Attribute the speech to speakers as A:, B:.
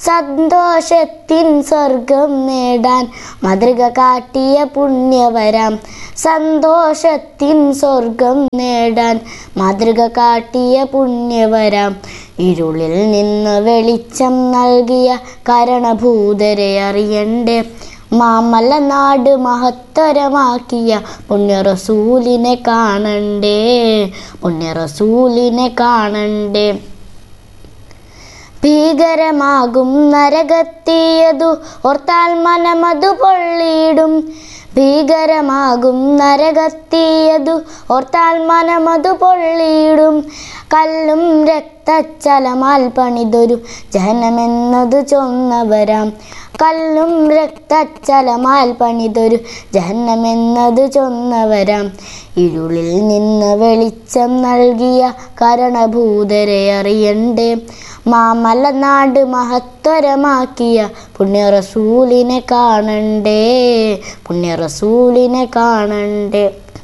A: സന്തോഷത്തിൻ സ്വർഗം നേടാൻ മാതൃക കാട്ടിയ പുണ്യവരാം സന്തോഷത്തിൻ സ്വർഗം നേടാൻ മാതൃക കാട്ടിയ പുണ്യവരാം ഇരുളിൽ നിന്ന് വെളിച്ചം നൽകിയ കരണഭൂതരെ അറിയണ്ടേ മാമല നാട് മഹത്തരമാക്കിയ പുണ്യറസൂലിനെ കാണണ്ടേ പുണ്യറസൂലിനെ കാണണ്ടേ ഭീകരമാകും നരകത്തിയതു ഓർത്താൽ മനമതു പൊള്ളിയിടും ഭീകരമാകും നരകത്തിയതു ഓർത്താൽ മനമതു പൊള്ളിയിടും കല്ലും രക്തച്ചലമാൽ പണിതൊരു ജനമെന്നത് ചൊന്നവരാം കല്ലും രക്തച്ചലമാൽ പണിതൊരു ജഹന്നമെന്നത് ചൊന്നവരാം ഇരുളിൽ നിന്ന് വെളിച്ചം നൽകിയ കരണഭൂതരെ അറിയണ്ടേ മാമല നാട് മഹത്വരമാക്കിയ പുണ്യറസൂലിനെ കാണണ്ടേ പുണ്യറസൂലിനെ കാണണ്ടേ